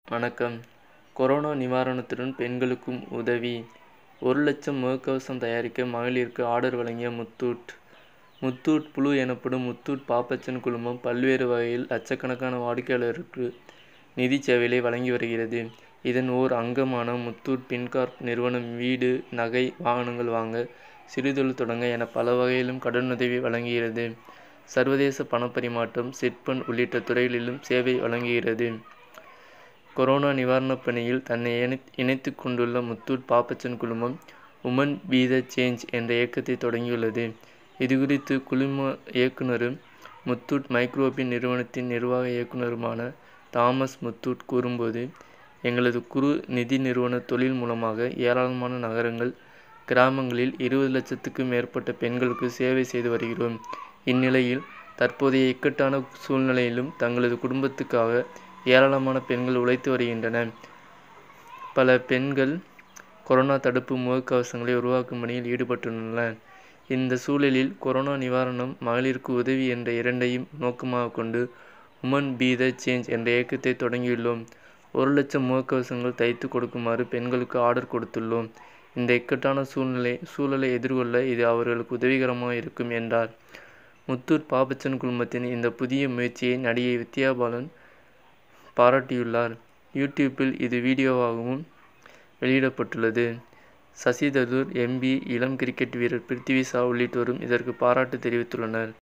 வணக்கம் கொரோனா நிவாரணத்துடன் பெண்களுக்கும் உதவி ஒரு லட்சம் முகக்கவசம் தயாரிக்க மகளிருக்கு ஆர்டர் வழங்கிய முத்தூட் முத்தூட் புளு எனப்படும் முத்தூட் பாப்பச்சன் குழுமம் பல்வேறு வகையில் லட்சக்கணக்கான வாடிக்கையாளருக்கு நிதி சேவைகளை வழங்கி வருகிறது இதன் ஓர் அங்கமான முத்தூட் பின்கார்ப் நிறுவனம் வீடு நகை வாகனங்கள் வாங்க சிறுதொழில் தொடங்க என பல வகையிலும் கடனுதவி வழங்குகிறது சர்வதேச பணப்பரிமாற்றம் சிட்பண்ட் உள்ளிட்ட துறைகளிலும் சேவை வழங்குகிறது கொரோனா நிவாரணப் பணியில் தன்னை இணை இணைத்துக் கொண்டுள்ள முத்தூட் பாப்பச்சன் குழுமம் உமன் பி த சேஞ்ச் என்ற இயக்கத்தை தொடங்கியுள்ளது இதுகுறித்து குழும இயக்குனரும் முத்தூட் மைக்ரோபின் நிறுவனத்தின் நிர்வாக இயக்குனருமான தாமஸ் முத்தூட் கூறும்போது எங்களது குறு நிதி நிறுவன தொழில் மூலமாக ஏராளமான நகரங்கள் கிராமங்களில் இருபது லட்சத்துக்கும் மேற்பட்ட பெண்களுக்கு சேவை செய்து வருகிறோம் இந்நிலையில் தற்போதைய இக்கட்டான சூழ்நிலையிலும் தங்களது குடும்பத்துக்காக ஏராளமான பெண்கள் உழைத்து வருகின்றனர் பல பெண்கள் கொரோனா தடுப்பு முகக்கவசங்களை உருவாக்கும் பணியில் ஈடுபட்டுள்ளனர் இந்த சூழலில் கொரோனா நிவாரணம் மகளிருக்கு உதவி என்ற இரண்டையும் நோக்கமாக கொண்டு உமன் பி த சேஞ்ச் என்ற இயக்கத்தை தொடங்கியுள்ளோம் ஒரு லட்சம் முகக்கவசங்கள் தைத்து கொடுக்குமாறு பெண்களுக்கு ஆர்டர் கொடுத்துள்ளோம் இந்த இக்கட்டான சூழ்நிலை சூழலை எதிர்கொள்ள இது அவர்களுக்கு உதவிகரமாக இருக்கும் என்றார் முத்தூட் பாப்பச்சன் குழுமத்தின் இந்த புதிய முயற்சியை நடிகை வித்யா பாலன் பாராட்டியுள்ளார் யூடியூப்பில் இது வீடியோவாகவும் வெளியிடப்பட்டுள்ளது சசி தரூர் எம்பி இளம் கிரிக்கெட் வீரர் பிருத்திவி ஷா உள்ளிட்டோரும் இதற்கு பாராட்டு தெரிவித்துள்ளனர்